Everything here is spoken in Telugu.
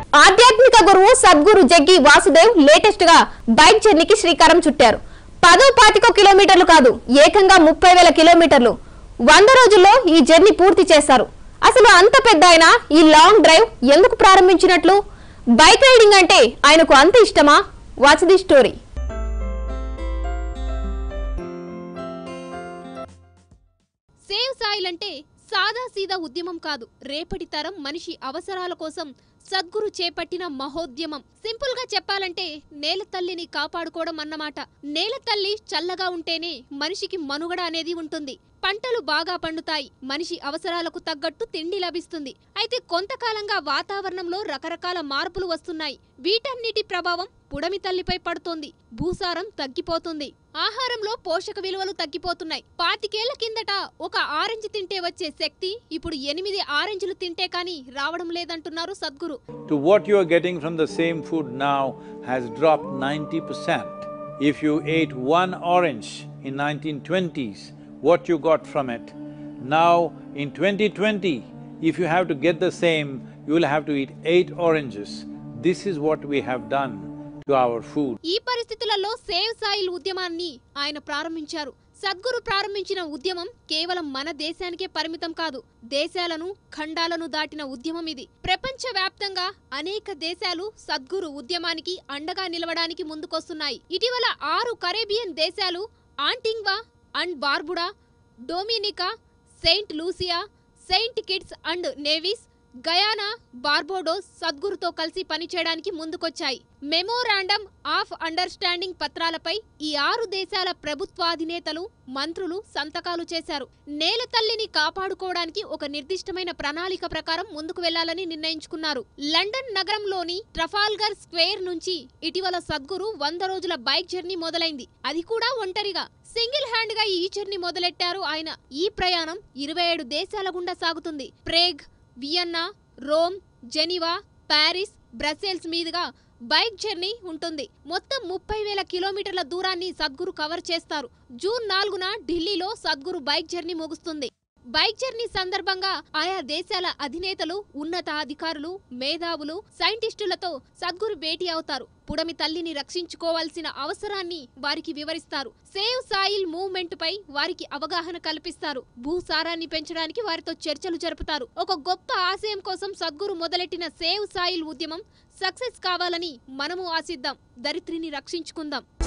ఆధ్యాత్మిక గురువు సద్గురు జగ్గి వాసుదేవ్ లేటెస్ట్ గా బైక్ జర్నీకి శ్రీకారం చుట్టారు పదో పాతికో కిలోమీటర్లు కాదు ఏకంగా ముప్పై వేల కిలోమీటర్లు వంద రోజుల్లో ఈ జర్నీ పూర్తి చేశారు అసలు అంత పెద్ద ఆయన ఈ లాంగ్ డ్రైవ్ ఎందుకు ప్రారంభించినట్లు బైక్ రైడింగ్ అంటే ఆయనకు అంత ఇష్టమా watch the story save soil అంటే సాదా సీదా ఉద్యమం కాదు రేపటి తరం మనిషి అవసరాల కోసం సద్గురు చేపట్టిన మహోద్యమం సింపుల్ గా చెప్పాలంటే నేల తల్లిని కాపాడుకోవడం అన్నమాట నేల తల్లి చల్లగా ఉంటేనే మనిషికి మనుగడ అనేది ఉంటుంది పంటలు బాగా పండుతాయి మనిషి అవసరాలకు తగ్గట్టు తిండి లభిస్తుంది అయితే కొంతకాలంగా వాతావరణంలో రకరకాల మార్పులు వస్తున్నాయి వీటన్నిటి ప్రభావం పుడమి తల్లిపై పడుతోంది భూసారం తగ్గిపోతుంది ఆహారంలో పోషక విలువలు తగ్గిపోతున్నాయి పాతికేళ్ల కిందట ఒక ఆరెంజ్ తింటే వచ్చే శక్తి ఇప్పుడు ఎనిమిది ఆరెంజ్లు తింటే కానీ రావడం లేదంటున్నారు Sadhguru to what you are getting from the same food now has dropped ninety percent. If you ate one orange in nineteen twenties, what you got from it. Now in twenty twenty, if you have to get the same, you will have to eat eight oranges. This is what we have done to our food. ఈ పరిస్థితులలో సేవ్ సాయిల్ ఉద్యమాన్ని ఆయన ప్రారంభించారు సద్గురు ప్రారంభించిన ఉద్యమం కేవలం మన దేశానికే పరిమితం కాదు దేశాలను ఖండాలను దాటిన ఉద్యమం ఇది ప్రపంచ వ్యాప్తంగా అనేక దేశాలు సద్గురు ఉద్యమానికి అండగా నిలవడానికి ముందుకొస్తున్నాయి ఇటీవల ఆరు కరేబియన్ దేశాలు Antigua and Barbuda Dominica Saint Lucia Saint Kitts and Nevis Guyana Barbados సద్గురుతో కలిసి పనిచేయడానికి ముందుకొచ్చాయి మెమోరాండం ఆఫ్ అండర్స్టాండింగ్ పత్రాలపై ఈ ఆరు దేశాల ప్రభుత్వాధినేతలు మంత్రులు సంతకాలు చేశారు నేల తల్లిని కాపాడుకోవడానికి ఒక నిర్దిష్టమైన ప్రణాళిక ప్రకారం ముందుకు వెళ్లాలని నిర్ణయించుకున్నారు లండన్ నగరంలోని ట్రఫాల్గర్ స్క్వేర్ నుంచి ఇటీవల సద్గురు వంద రోజుల బైక్ జర్నీ మొదలైంది అది కూడా ఒంటరిగా సింగిల్ హ్యాండ్ గా ఈ జర్నీ మొదలెట్టారు ఆయన ఈ ప్రయాణం ఇరవై ఏడు దేశాల గుండా సాగుతుంది Prague Vienna Rome Geneva Paris Brussels మీదుగా బైక్ జర్నీ ఉంటుంది మొత్తం ముప్పై వేల కిలోమీటర్ల దూరాన్ని సద్గురు కవర్ చేస్తారు జూన్ నాలుగున ఢిల్లీలో సద్గురు బైక్ జర్నీ ముగుస్తుంది బైక్ జర్నీ సందర్భంగా ఆయా దేశాల అధినేతలు ఉన్నత అధికారులు మేధావులు సైంటిస్టులతో సద్గురు భేటీ అవుతారు పుడమి తల్లిని రక్షించుకోవాల్సిన అవసరాన్ని వారికి వివరిస్తారు సేవ్ సాయిల్ మూవ్మెంట్ పై వారికి అవగాహన కల్పిస్తారు భూసారాన్ని పెంచడానికి వారితో చర్చలు జరుపుతారు ఒక గొప్ప ఆశయం కోసం సద్గురు మొదలెట్టిన సేవ్ సాయిల్ ఉద్యమం సక్సెస్ కావాలని మనము ఆశిద్దాం దరిత్రిని రక్షించుకుందాం